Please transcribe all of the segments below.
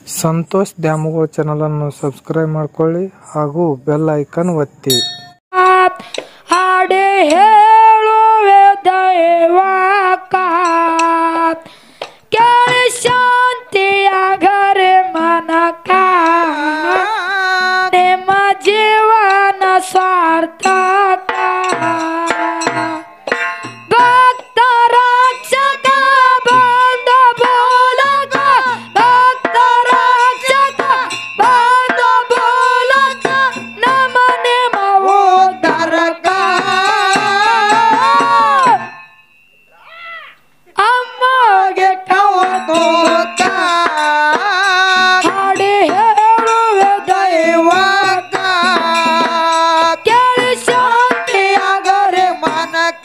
ಸಂತೋಷ್ ದ್ಯಾಮವ್ವ ಚಾನಲನ್ನು ಸಬ್ಸ್ಕ್ರೈಬ್ ಮಾಡ್ಕೊಳ್ಳಿ ಹಾಗೂ ಬೆಲ್ ಐಕನ್ ಒತ್ತಿ ಹಾಡೆ ಹೇಳುವೆ ದೈವಕ ಕೇಳಿ ಶಾಂತಿಯಾಗರೆ ಮನಕ ನಿಮ್ಮ ಜೀವನ ಸಾರ್ಥಕ ಭಕ್ತ ರಕ್ಷಕ ಬಂದ ಬೋಲಕ ಭಕ್ತ ರಕ್ಷಕ ಬಂದ ಬೋಲಕ ನಮ ನಿಮ್ಮ ಉದ್ಧಾರಕ ಅಮ್ಮಗೆ ಕವತೋಕ ಹಾಡಿ ಹೇಳುವೆ ದೈವಕ ಕೇಳಿ ಶಾಂತಿಯಾಗರೆ ಮನಕ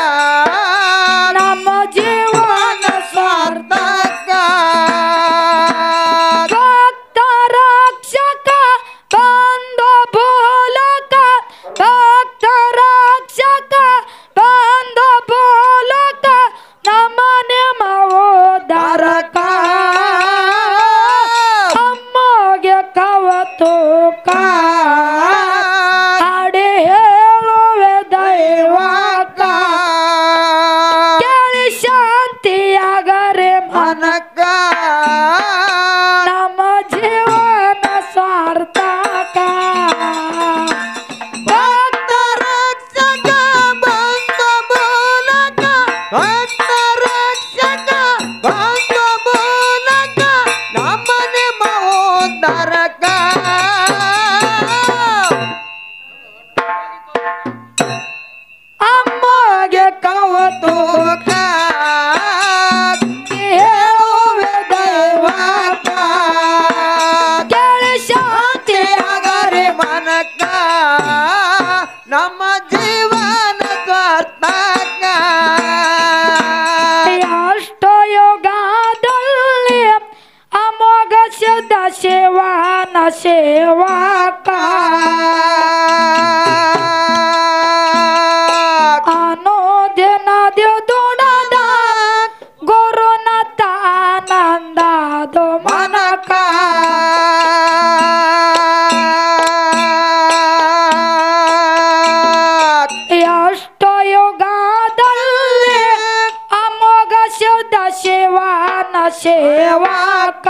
ನಮ್ಮ ಜೀವನ ಸಾರ್ಥಕ ಭಕ್ತ ರಕ್ಷಕ ಬಂದ ಬೋಲಕ ಭಕ್ತ ರಕ್ಷಕ ಬಂದ ಬೋಲಕ ನಮ್ಮ ನಿಮ್ಮ ಉದ್ಧಾರಕ ಅಮ್ಮಗೆ ಕವತೋಕ ಹಾಡಿ ಹೇಳುವೆ ದೈವಕ ಕೇಳಿ ಶಾಂತಿಯಾಗರೆ ಮನಕ ನಮ್ಮ ಜೀವನ ಸಾರ್ಥಕ ಭಕ್ತ ರಕ್ಷಕ ಬಂದ ಮೂಲಕ ಭಕ್ತ ರಕ್ಷಕ ಬಂದ ಮೂಲಕ ನಮ್ಮ ನಿಮ್ಮ ಉದ್ಧಾರಕ ಅಮ್ಮಗೆ ಕವತೋಕ ಹೇಳುವೆ ದೈವಕ ಕೇಳಿ ಶಾಂತಿಯಾಗರೆ ಮನಕ ನಮ್ಮ ಜೀವನ ಸ್ವಾರ್ಥಕ ಅಷ್ಟ ಯೋಗದಲ್ಲಿ ಅಮೋಘ ಸಿದ್ಧ ಶಿವನ ಸೇವಕ ಅನುದಿನ ದುಡದ ಗುರುನಾಥ ಆನಂದದು ಮನಕ ಎಷ್ಟ ಯುಗದಲ್ಲಿ ಅಮೋಘ ಸಿದ್ಧ ಶಿವನ ಸೇವಕ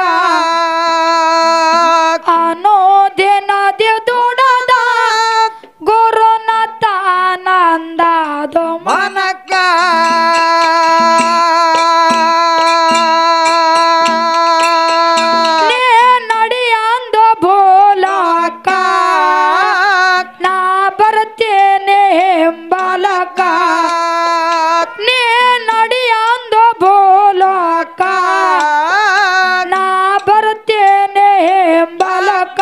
ಅನುದಿನ ದುಡದ ಗುರುನಾಥ ಆನಂದದು ಮನಕ ನೀ ನಡಿಯಂದು ಬೋಲಕ ನಾ ಬರ್ತೇನೆ ಎಂಬಲಕ ನೀ ನಡಿಯಂದು ಬೋಲಕ ನಾ ಬರ್ತೇನೆ ಎಂಬಲಕ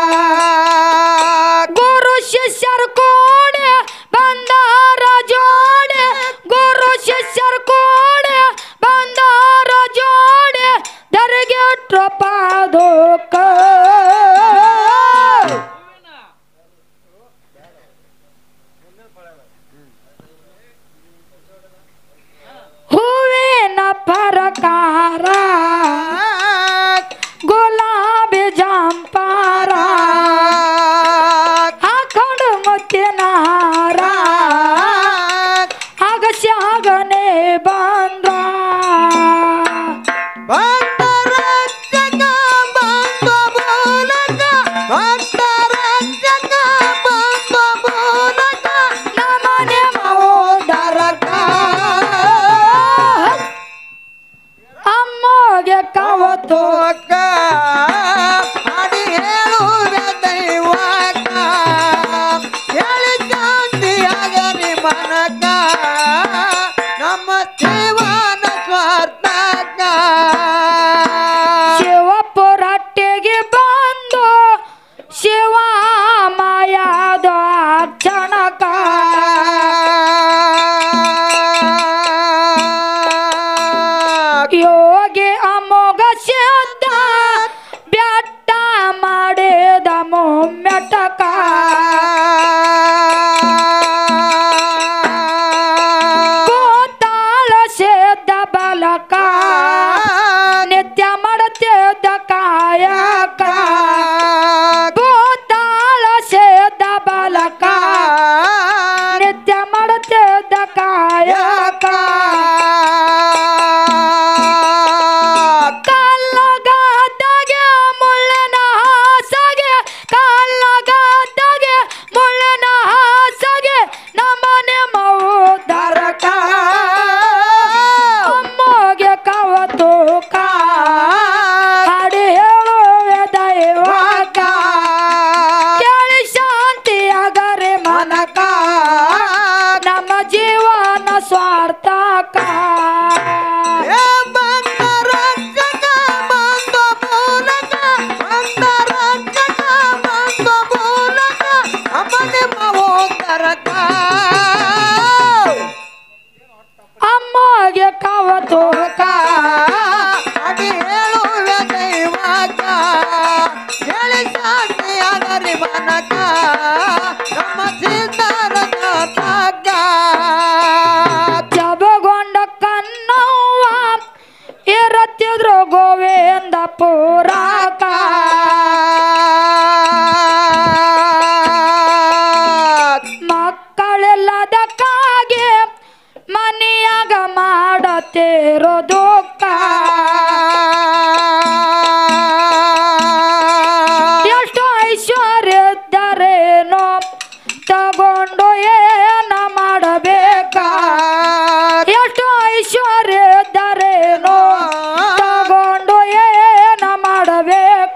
ಗುರು ಶಿಷ್ಯರು ಕೋಡೆ ಬಂದಾರ ಜೋಡೆ ಗುರು ಶಿಷ್ಯರು ಕೋಡೆ ಬಂದಾರ ಜೋಡೆ ದರ್ಗೆಟ್ರ ಪಾದೋಕ ಹೂವಿನ ಪರಕಾರ ಗುಲಾಬಿ ಜಂಪಾರ ಹಾಕೊಂಡು ಮುತ್ತಿನ ಹಾರ ಅಗಸ್ಯಾಗನೆ ಬಂದ ಭಕ್ತ ರಕ್ಷಕ ಬಂದ ಮೂಲಕ ಭಕ್ತ ರಕ್ಷಕ ಬಂದ ಮೂಲಕ ನಮನೆ ಮೋದರಕ ಅಮ್ಮಗೆ ಕವತು ತೋಕ ಅಡಿ ಹೇಳುವೆ ದೈವಕ ಹೇಳಿ ಶಾಂತಿಯಾಗರಿ ಮನಕ ನಮ್ಮ ಜೀವನ ಸ್ವಾರ್ಥಕ ಶಿವಪುರಟ್ಟಿಗೆ ಬಂದು ಶಿವ ಮಾಯಾದ ಕ್ಷಣಕ ಯೋಗಿ ಅಮೋಘ ಸಿದ್ಧ ಬ್ಯಾಟ್ಟ ಪುರಾಕ ಮಕ್ಕಳಿಲ್ಲದಕ್ಕಾಗಿ ಮನೆಯಾಗ ಮಾಡತಿರೋ ದುಃಖ ಎಷ್ಟು ಐಶ್ವರ್ಯ ಇದ್ದರೇನೋ ತಗೊಂಡು ಏನ ಮಾಡಬೇಕ ಎಷ್ಟು ಐಶ್ವರ್ಯ ಇದ್ದರೇನೋ ತಗೊಂಡು ಏನ ಮಾಡಬೇಕ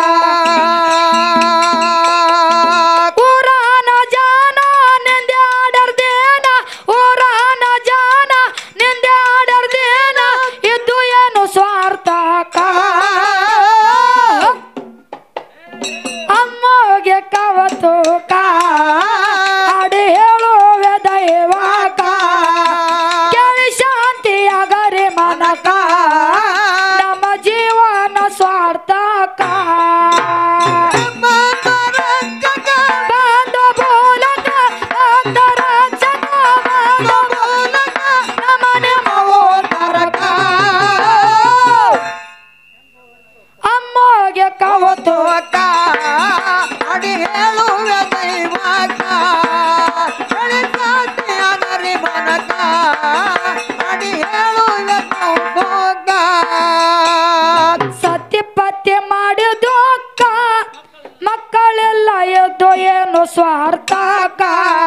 ಊರಾನ ಜಾನ ನಿಂದೆ ಆಡರ್ದೇನ ಊರಾನ ಜಾನ ನಿಂದೆ ಆಡರ್ದೇನ ಇದು ಏನು ಸ್ವಾರ್ಥಕ ಅಮ್ಮಗೆ ಕವತುಕ ಹಾಡಿ ಹೇಳುವೆ ದೈವಕ ಕೇಳಿ ಶಾಂತಿಯಾಗರೆ ಮನಕ ನಮ್ಮ ಜೀವನ ಸ್ವಾರ್ಥಕ ಬಂದು ಬೋಲಕ ಅಂತರಾಕ್ಷಕ ಬಂದು ಬೋಲಕ ನಮನೆ ಮೋದರಕ ಅಮ್ಮಗೆ ಕವತುಕ ಅಡಿ ಹೇಳುವ ದೈವಕ ಬೆಳೆಸಾತಿಯಾಗರಿ ಮನಕ ಅಡಿ ಹೇಳುವ ಕೌತುಕ ಸತ್ಯಪತ್ಯ ಮಾಡಿದೋಕ್ಕ ಮಕ್ಕಳೆಲ್ಲ ಎದ್ದು ಏನು ಸ್ವಾರ್ಥಕ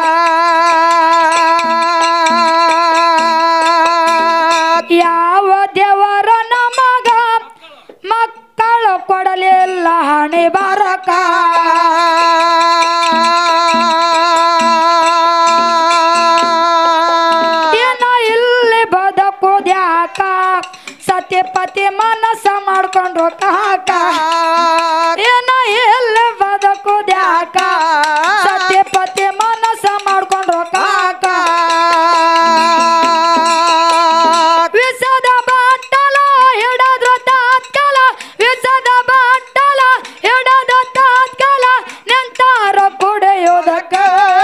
ಯಾವ ದೇವರ ನಮಗ ಮಕ್ಕಳು ಕೊಡಲಿಲ್ಲ ಹಣೆ ಬರಕ ಏನ ಇಲ್ಲಿ ಬದುಕುದ್ಯಾಕ ಸತ್ಯಪತಿ ಮನಸ್ಸ ಮಾಡ್ಕೊಂಡು ಕಾಕ ಏನ ಇಲ್ಲಿ ಬದುಕುದ್ಯಾಕ ಸತ್ಯಪತಿ ಮನಸ್ಸ ಮಾಡ್ಕೊಂಡು ಕಾಕ ವಿಷದ ಬಾಟಲ ಹಿಡದ್ರ ತಾತ್ಕಾಲ ವಿಷದ ಬಾಟಲ ಹಿಡದ ತಾತ್ಕಾಲ ನಿಂತಾರ ಕುಡಿಯೋದಕ್ಕ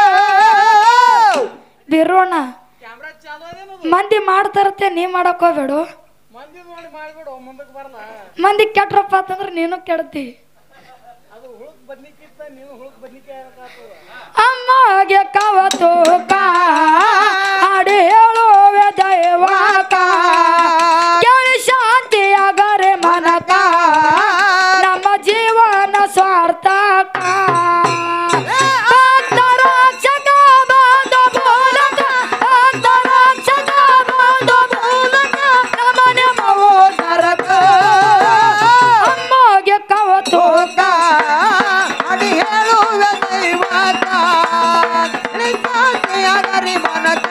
ಬಿರೋಣ ಮಂದಿ ಮಾಡ್ತಾರತ್ತೆ ನೀ ಮಾಡಕ್ ಹೋಗ್ಬೇಡು ಮಂದಿ ನೋಡಿ ಮಾಡ್ಬಿಡು ಮುಂದಕ್ಕೆ ಬರಲ್ಲ ಮಂದಿ ಕೆಟ್ರಪ್ಪ ಅಂತಂದ್ರೆ ನೀನು ಕೆಡ್ತಿ ಅದು ಹುಳುಕ್ ಬದ್ನಿಕ್ಕಿತ್ತ ನೀವು ಹುಳುಕ್ ಬದ್ನಿಕೆ ಅಮ್ಮಗೆ ಕವತುಕ ಹಾಡಿ ಹೇಳುವೆ ದೈವಕ ಕೇಳಿ ಶಾಂತಿಯಾಗರೆ ಮನಕ ನಮ್ಮ ಜೀವನ ಸ್ವಾರ್ಥಕ ಅಂತರಾಕ್ಷಕ ಬಂದು ಬೋಲಕ, ಅಂತರಾಕ್ಷಕ ಬಂದು ಬೋಲಕ, ನಮನೆ ಮಗು ನರಕ. ಅಮ್ಮಗೆ ಕವತುಕ ಅಡಿ ಹೇಳುವ ದೈವಕ ನಿಸಾತಿಯಾಗರಿ ಮನಕ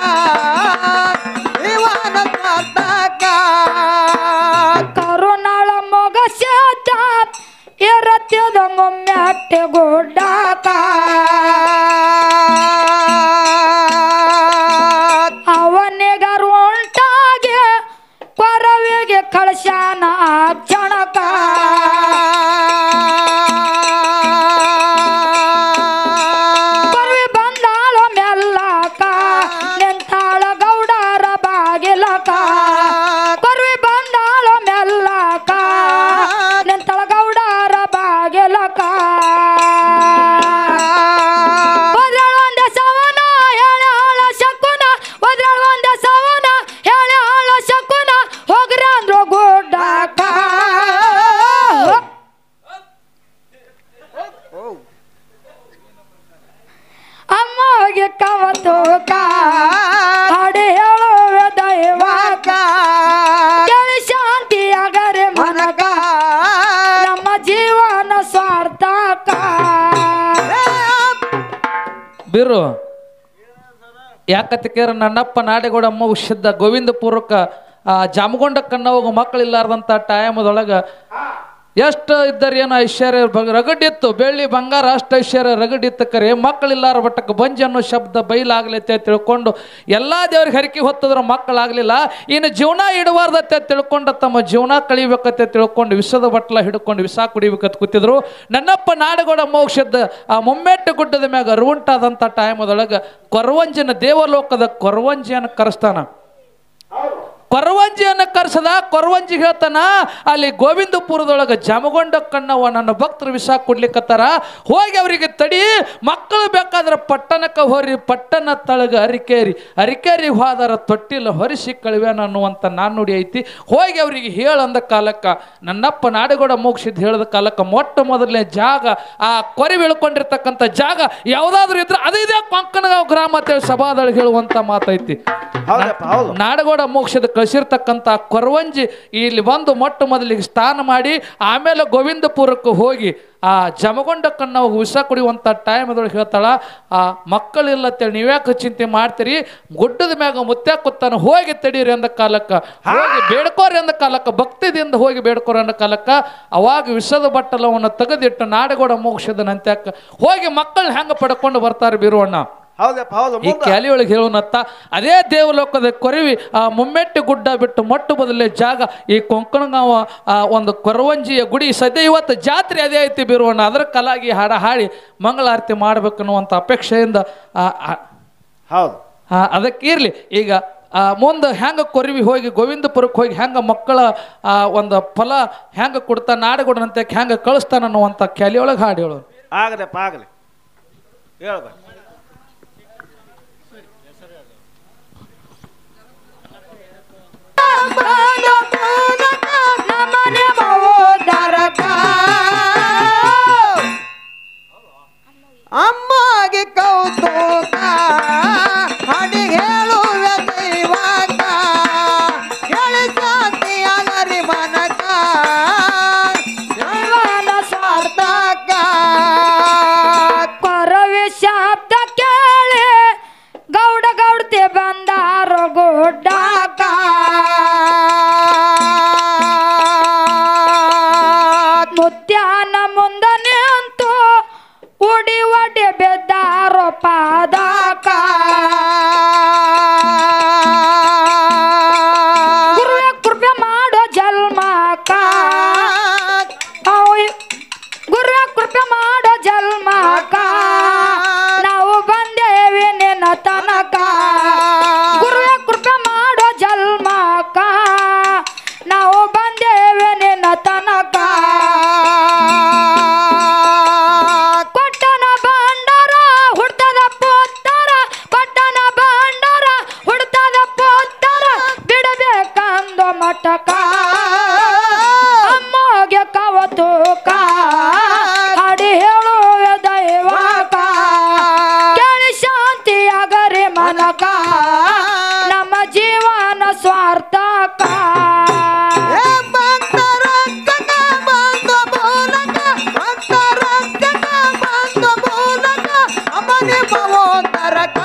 ಇವನ ಸ್ವಾರ್ಥಕ ಕರುಣಾಳ ಮೊಗಸ್ಯಾದ ಎರತ್ಯದ ಮೊಮ್ಮೆಟ್ಟೆ ಗುಡ್ಡಾಕ ಅವನಿಗರು ಉಂಟಾಗಿ ಕೊರವಿಗೆ ಕಳಶಾನ ಚಣಕ ಕೊರವಿ ಬಂದಾಳ ಮೆಲ್ಲಕ ನಿಂತಾಳ ಗೌಡರ ಬಾಗಿಲಕ ಕೊರವಿ ಬಂದಾಳ ಮೆಲ್ಲಕ ನಿಂತಾಳ ಗೌಡರ ಬಾಗಿಲಕ ಒದ್ರಾಳ ಒಂದ ಸವನ ಹೇಳ ಶಕುನ ಒದ್ರಾಳ ಒಂದ ಸವನ ಹೇಳ ಶಕುನ ಹೋಗ್ರ ಅಂದ್ರು ಗುಡ್ಡಾಕ ಅಮ್ಮಗೆ ಕವತುಕ ಹಾಡಿ ಹೇಳುವೆ ದೈವಕ ಕೇಳಿ ಶಾಂತಿಯಾಗರೆ ಮನಕ ನಮ್ಮ ಜೀವನ ಸ್ವಾರ್ಥಕ ಬಿರು ಯಾಕತ್ತಿಕೇರ ನನ್ನಪ್ಪ ನಾಡಿಗೌಡ ಅಮ್ಮ ಶುದ್ಧ ಗೋವಿಂದಪುರಕ್ಕ ಆ ಜಾಮಗೊಂಡ ಕಣ್ಣವಾಗ ಮಕ್ಕಳಿಲ್ಲಾರ್ದಂಥ ಟೈಮದೊಳಗೆ ಎಷ್ಟು ಇದ್ದಾರೆ ಏನು ಐಶ್ವರ್ಯ ಬ- ರಗಡಿತ್ತು ಬೆಳ್ಳಿ ಬಂಗಾರ ಅಷ್ಟು ಐಶ್ವರ್ಯ ರಗಡಿತ್ತು ಕರೆ ಮಕ್ಕಳಿಲ್ಲಾರ ಬಟ್ಟಕ್ಕೆ ಬಂಜಿ ಅನ್ನೋ ಶಬ್ದ ಬೈಲಾಗ್ಲೈತೆ ಅಂತ ತಿಳ್ಕೊಂಡು ಎಲ್ಲ ದೇವ್ರಿಗೆ ಹರಿಕೆ ಹೊತ್ತದ್ರ ಮಕ್ಕಳಾಗಲಿಲ್ಲ ಇನ್ನು ಜೀವನ ಇಡಬಾರ್ದತ್ತೆ ತಿಳ್ಕೊಂಡು ತಮ್ಮ ಜೀವನ ಕಳಿಬೇಕತ್ತೆ ತಿಳ್ಕೊಂಡು ವಿಷದ ಬಟ್ಲ ಹಿಡ್ಕೊಂಡು ವಿಷ ಕುಡಿಬೇಕಂತ ಕೂತಿದ್ರು ನನ್ನಪ್ಪ ನಾಡಗೌಡ ಮೋಕ್ಷದ ಆ ಮುಮ್ಮೆಟ್ಟು ಗುಡ್ಡದ ಮ್ಯಾಗ ಅರುವುಂಟಾದಂಥ ಟೈಮದೊಳಗೆ ಕೊರವಂಜಿನ ದೇವಲೋಕದ ಕೊರವಂಜಿಯನ್ನು ಕರೆಸ್ತಾನ ಕೊರವಂಜಿಯನ್ನು ಕರ್ಸದ ಕೊರವಂಜಿ ಹೇಳ್ತಾನ ಅಲ್ಲಿ ಗೋವಿಂದಪುರದೊಳಗೆ ಜಮಗೊಂಡ ಕಣ್ಣವ ನನ್ನ ಭಕ್ತರು ವಿಷ ಕೊಡ್ಲಿಕ್ಕತ್ತಾರ ಹೋಗಿ ಅವರಿಗೆ ತಡಿ ಮಕ್ಕಳು ಬೇಕಾದ್ರೆ ಪಟ್ಟಣಕ್ಕೆ ಹೊರಿ ಪಟ್ಟಣ ತಳಗ ಅರಿಕೇರಿ ಅರಿಕೇರಿ ಹೋದಾರ ತೊಟ್ಟಿಲ್ಲ ಹೊರಿಸಿ ಕಳಿವ್ಯಾನ ಅನ್ನುವಂಥ ನಾಣ್ಣುಡಿ ಐತಿ ಹೋಗಿ ಅವರಿಗೆ ಹೇಳಂದ ಕಾಲಕ್ಕೆ ನನ್ನಪ್ಪ ನಾಡಗೌಡ ಮೋಕ್ಷಿದ್ ಹೇಳದ ಕಾಲಕ್ಕೆ ಮೊಟ್ಟ ಮೊದಲನೇ ಜಾಗ ಆ ಕೊರಿ ಬೆಳ್ಕೊಂಡಿರ್ತಕ್ಕಂಥ ಜಾಗ ಯಾವುದಾದ್ರೂ ಇದ್ರೆ ಅದು ಇದೆ ಕೊಂಕಣಗಾಂವ್ ಗ್ರಾಮ ಅಂತೇಳಿ ಸಭಾದೊಳಗೆ ಹೇಳುವಂಥ ಮಾತೈತಿ ಹೌದಪ್ಪ ಹೌದು ನಾಡಗೌಡ ಮೋಕ್ಷದ ಕಳಿಸಿರ್ತಕ್ಕಂಥ ಕೊರವಂಜಿ ಇಲ್ಲಿ ಬಂದು ಮೊಟ್ಟ ಮೊದಲಿಗೆ ಸ್ನಾನ ಮಾಡಿ ಆಮೇಲೆ ಗೋವಿಂದಪುರಕ್ಕೆ ಹೋಗಿ ಆ ಜಮಗೊಂಡ ಕಣ್ಣ ವಿಷ ಕುಡಿಯುವಂಥ ಟೈಮ್ದೊಳಗೆ ಹೇಳ್ತಾಳ ಆ ಮಕ್ಕಳಿಲ್ಲ ಅಂತೇಳಿ ನೀವ್ಯಾಕೆ ಚಿಂತೆ ಮಾಡ್ತೀರಿ ಗುಡ್ಡದ ಮ್ಯಾಗ ಮುತ್ಯ ಕೂತಾನ ಹೋಗಿ ತಡೀರಿ ಅಂದ ಕಾಲಕ್ಕೆ ಹೋಗಿ ಬೇಡ್ಕೋರಿ ಅಂದ ಕಾಲಕ್ಕೆ ಭಕ್ತಿದಿಂದ ಹೋಗಿ ಬೇಡ್ಕೋರಿ ಅಂದ ಕಾಲಕ್ಕೆ ಅವಾಗ ವಿಷದ ಬಟ್ಟಲವನ್ನು ತೆಗೆದಿಟ್ಟು ನಾಡಗೌಡ ಮೋಕ್ಷದ ನಂತ್ಯಾಕ ಹೋಗಿ ಮಕ್ಕಳು ಹೆಂಗೆ ಪಡ್ಕೊಂಡು ಬರ್ತಾರೆ ಬೀರುವಣ್ಣ ಹೌದಪ್ಪ ಹೌದು ಈ ಮುಂದ ಕ್ಯಾಲಿ ಒಳಗೆ ಹೇಳೋನತ್ತ ಅದೇ ದೇವಲೋಕದ ಕೊರವಿ ಆ ಮುಮ್ಮೆಟ್ಟಿ ಗುಡ್ಡ ಬಿಟ್ಟು ಮೊಟ್ಟ ಬದಲೇ ಜಾಗ ಈ ಕೊಂಕಣಗಾಂವ ಆ ಒಂದು ಕೊರವಂಜಿಯ ಗುಡಿ ಸದ್ಯ ಇವತ್ತು ಜಾತ್ರೆ ಅದೇ ಐತಿ ಬೀರುವಣ್ಣ ಅದರ ಕಲಾಗಿ ಹಾಡ ಹಾಡಿ ಮಂಗಳಾರತಿ ಮಾಡ್ಬೇಕನ್ನುವಂಥ ಅಪೇಕ್ಷೆಯಿಂದ ಆ, ಆ, ಹೌದು ಆ, ಅದಕ್ಕೆ ಇರಲಿ ಈಗ ಆ, ಮುಂದೆ ಹೆಂಗೆ ಕೊರವಿ ಹೋಗಿ ಗೋವಿಂದಪುರಕ್ಕೆ ಹೋಗಿ ಹೆಂಗೆ ಮಕ್ಕಳ ಆ, ಒಂದು ಫಲ ಹೆಂಗೆ ಕೊಡ್ತಾ ನಾಡಗೊಡನಂತೆ ಹೆಂಗೆ ಕಳಿಸ್ತಾನ ಅನ್ನುವಂಥ ಕ್ಯಾಲಿ ಒಳಗೆ ಹಾಡು ಹೇಳೋನು ಆಗಲಪ್ಪ ಆಗಲಿ ಹೇಳ್ಬೇಕು ನಮ್ಮನೆ ಮಹೋದರಕ ಅಮ್ಮಗೆ ಕೌತುಕ ಹಡಿ ಹೇಳುವೆ ದೈವಕ ಹೇಳಿ ಶಾಂತಿಯಾಗರಿ ಮನಕ ಜೀವನ ಸಾರ್ಥಕ ಕೊರವಿ ಶಬ್ದ ಕೇಳಿ ಗೌಡ ಗೌಡ್ತಿ ಬಂದಾರೋ ಗುಡ್ಡಾಕ ಮುತ್ಯಾನ ಮುಂದ ನಿಂತು ಉಡಿ ಒಡಿ ಬಿದ್ದಾರೋ ಪಾದಕ ಗುರುವೆ ಕೃಪೆ ಮಾಡೋ ಜಲ್ಮಕ ಅವ್- ಗುರುವೆ ಕೃಪೆ ಮಾಡೋ ಜಲ್ಮಕ ನಾವು ಬಂದೇವಿ ನಿನ್ನ ತನಕ ಗುರುವೆ ಕೃಪೆ ಮಾಡೋ ಜಲ್ಮಕ ನಾವು ಬಂದೇವಿ ನಿನ್ನ ತನಕ ಪಟ್ಟಣ ಬಂಡರ ಹುಡ್ತದ ಪೋತ್ತರ ಪಟ್ಟಣ ಬಂಡರ ಹುಡ್ತದ ಪೋತ್ತರ ಬಿಡಬೇಕಂದು ಮಟಕ ಅಮ್ಮಗೆ ಕವತುಕ ಹಾಡಿ ಹೇಳುವೆ ದೈವಕ ಕೇಳಿ ಶಾಂತಿಯಾಗರಿ ಮನಕ ನಮ್ಮ ಜೀವನ ಸ್ವಾರ್ಥಕ ಏ ಭಕ್ತರಕ್ಷಕ ಬಂದ ಮೂಲಕ ಭಕ್ತರಕ್ಷಕ ಬಂದ ಮೂಲಕ ಅಮ್ಮನೆ ಮಹೋದರಕ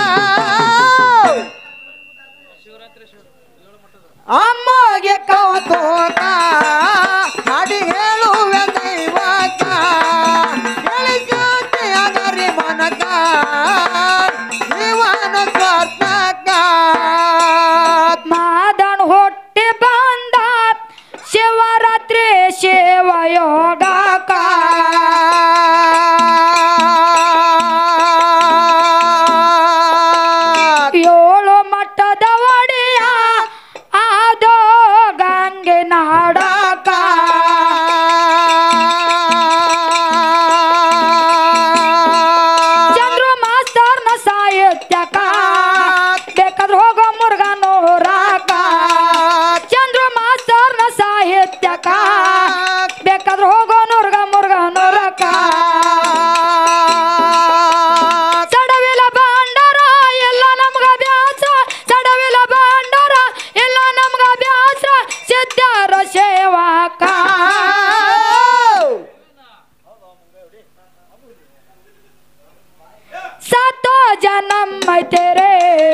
ಅಮ್ಮಗೆ ಕೌತುಕ ಹಡಿ ಹೇಳುವೆ ದೈವಕ ಹೇಳಿ ಶಾಂತಿಯಾಗರಿ ಮನಕ ಜೀವನ ಸ್ವಾರ್ಥಕ ಮಾದನ್ ಹುಟ್ಟಿ ಬಂದ ಶಿವರಾತ್ರಿ ಶಿವಯೋಗಕ ಏಳು ಮಟ್ಟದ ಒಡೆಯ ಆದೋ ಗಂಗೆ ನಾಡಕ ಚಂದ್ರು ಮಾಸ್ತರ್ನ ಸಾಹಿತ್ಯಕ ಬೇಕಾದ್ರೆ ಹೋಗೋ ಮುರುಗನೂರಾಕ ಚಂದ್ರು ಮಾಸ್ತರ್ನ ಸಾಹಿತ್ಯಕ ಬೇಕಾದ್ರೆ ಹೋಗೋ ನುರ್ಗ ಮುರುಗನೂರಕ ಸಡವಿಲ ಬಾಂಡರ ಎಲ್ಲ ನಮ್ಗ ಬ್ಯಾಸ ಸಡವಿಲ ಬಾಂಡರ ಎಲ್ಲ ನಮ್ಗ ಬ್ಯಾಸ ಸಿದ್ಧಾರ ಸೇವಕ सातों जन्म मैं तेरे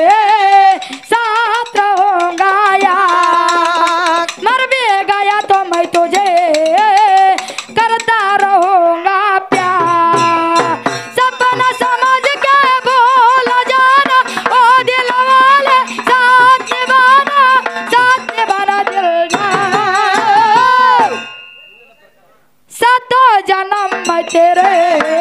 साथ रहूंगा मर भी गया तो मैं तुझे करता रहूंगा प्यार सपना समझ के बोला जाना ओ दिल वाले साथ निभाना साथ निभाना दिल जान सातों जन्म मैं तेरे